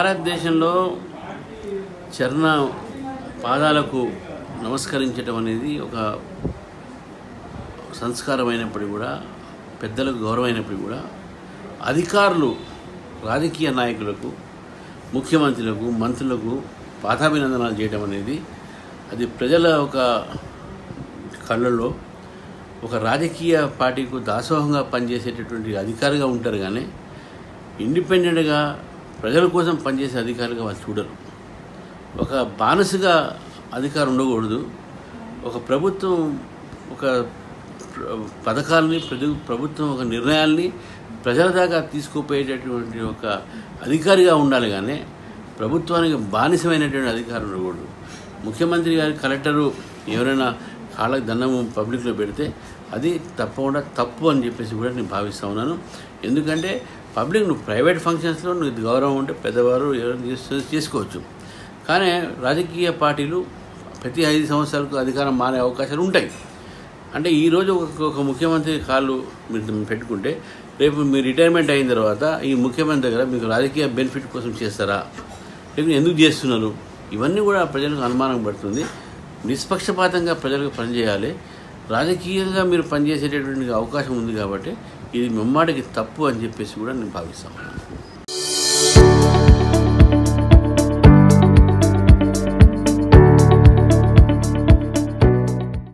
భారతదేశంలో చరణ పాదాలకు నమస్కరించడం అనేది ఒక సంస్కారమైనప్పటికీ కూడా పెద్దలకు గౌరవమైనప్పటికీ కూడా అధికారులు రాజకీయ నాయకులకు ముఖ్యమంత్రులకు మంత్రులకు పాదాభినందనాలు చేయడం అనేది అది ప్రజల ఒక కళ్ళల్లో ఒక రాజకీయ పార్టీకు దాసోహంగా పనిచేసేటటువంటి అధికారిగా ఉంటారు కానీ ఇండిపెండెంట్గా ప్రజల కోసం పనిచేసే అధికారులుగా వాళ్ళు చూడరు ఒక బానిసగా అధికారం ఉండకూడదు ఒక ప్రభుత్వం ఒక ప్ర- పథకాలని ప్రజ ప్రభుత్వం ఒక నిర్ణయాల్ని ప్రజల దాకా తీసుకుపోయేటటువంటి ఒక అధికారిగా ఉండాలి కానీ ప్రభుత్వానికి బానిసమైనటువంటి అధికారం ఉండకూడదు ముఖ్యమంత్రి గారి కలెక్టరు ఎవరైనా కాళ్ళకి దండము పబ్లిక్లో పెడితే అది తప్పకుండా తప్పు అని చెప్పేసి కూడా నేను భావిస్తా ఉన్నాను ఎందుకంటే పబ్లిక్ నువ్వు ప్రైవేట్ ఫంక్షన్స్లో నువ్వు గౌరవం ఉంటే పెద్దవారు ఎవరైనా చేస్తే చేసుకోవచ్చు కానీ రాజకీయ పార్టీలు ప్రతి ఐదు సంవత్సరాలకు అధికారం మారే అవకాశాలు ఉంటాయి అంటే ఈరోజు ఒక ఒక ముఖ్యమంత్రి కాళ్ళు మీరు పెట్టుకుంటే రేపు మీ రిటైర్మెంట్ అయిన తర్వాత ఈ ముఖ్యమంత్రి దగ్గర మీకు రాజకీయ బెనిఫిట్ కోసం చేస్తారా లేకపోతే ఎందుకు చేస్తున్నారు ఇవన్నీ కూడా ప్రజలకు అనుమానం పడుతుంది నిష్పక్షపాతంగా ప్రజలకు పనిచేయాలి రాజకీయంగా మీరు పనిచేసేటటువంటి అవకాశం ఉంది కాబట్టి ఇది ముమ్మాటికి తప్పు అని చెప్పేసి కూడా నేను భావిస్తాను